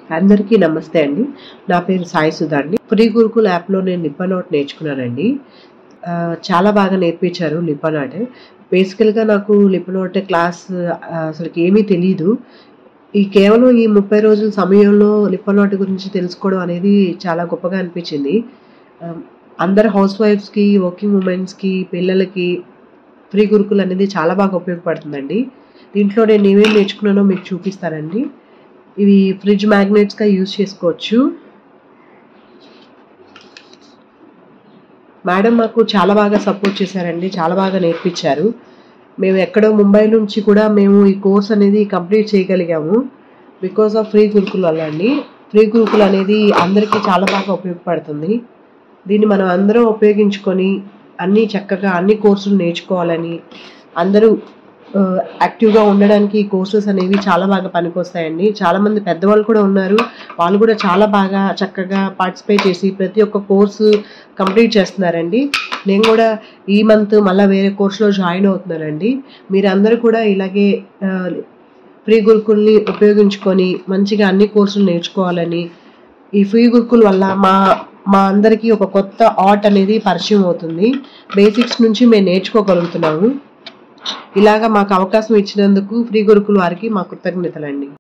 అందరికీ నమస్తే అండి నా పేరు సాయి సుధా అండి ఫ్రీ గురుకుల్ యాప్లో నేను లిప్పనాట్ నేర్చుకున్నానండి ఆ, చాలా బాగా నేర్పించారు లిప్పనాట్ బేసికల్గా నాకు లిప్పనాట్ క్లాస్ ఆ, అసలుకి ఏమీ తెలియదు ఈ కేవలం ఈ ముప్పై రోజుల సమయంలో లిప్పనాట్ గురించి తెలుసుకోవడం అనేది చాలా గొప్పగా అనిపించింది ఆ, అందరు హౌస్ వైఫ్స్కి వర్కింగ్ ఉమెన్స్కి పిల్లలకి ఫ్రీ గురుకుల్ అనేది చాలా బాగా ఉపయోగపడుతుందండి దీంట్లో నేను ఏమేమి నేర్చుకున్నానో మీకు చూపిస్తానండి ఇవి ఫ్రిడ్జ్ మ్యాగ్నెట్స్గా యూజ్ చేసుకోవచ్చు మేడం మాకు చాలా బాగా సపోర్ట్ చేశారండి చాలా బాగా నేర్పించారు మేము ఎక్కడో ముంబై నుంచి కూడా మేము ఈ కోర్స్ అనేది కంప్లీట్ చేయగలిగాము బికాస్ ఆఫ్ ఫ్రీ గురుకుల్ వల్ల అండి ఫ్రీ గురుకుల్ అనేది అందరికీ చాలా బాగా ఉపయోగపడుతుంది దీన్ని మనం అందరం ఉపయోగించుకొని అన్నీ చక్కగా అన్ని కోర్సులు నేర్చుకోవాలని అందరూ ఆ, యాక్టివ్గా ఉండడానికి ఈ కోర్సెస్ అనేవి చాలా బాగా పనికొస్తాయండి చాలామంది పెద్దవాళ్ళు కూడా ఉన్నారు వాళ్ళు కూడా చాలా బాగా చక్కగా పార్టిసిపేట్ చేసి ప్రతి ఒక్క కోర్సు కంప్లీట్ చేస్తున్నారండి నేను కూడా ఈ మంత్ మళ్ళీ వేరే కోర్సులో జాయిన్ అవుతున్నానండి మీరు అందరూ కూడా ఇలాగే ఆ, ఫ్రీ గురుకుల్ని ఉపయోగించుకొని మంచిగా అన్ని కోర్సులు నేర్చుకోవాలని ఈ ఫ్రీ గురుకుల్ వల్ల మా మా అందరికీ ఒక కొత్త ఆర్ట్ అనేది పరిచయం అవుతుంది బేసిక్స్ నుంచి మేము నేర్చుకోగలుగుతున్నాము ఇలాగా మాకు అవకాశం ఇచ్చినందుకు ఫ్రీ గురుకుల్ వారికి మా కృతజ్ఞతలండి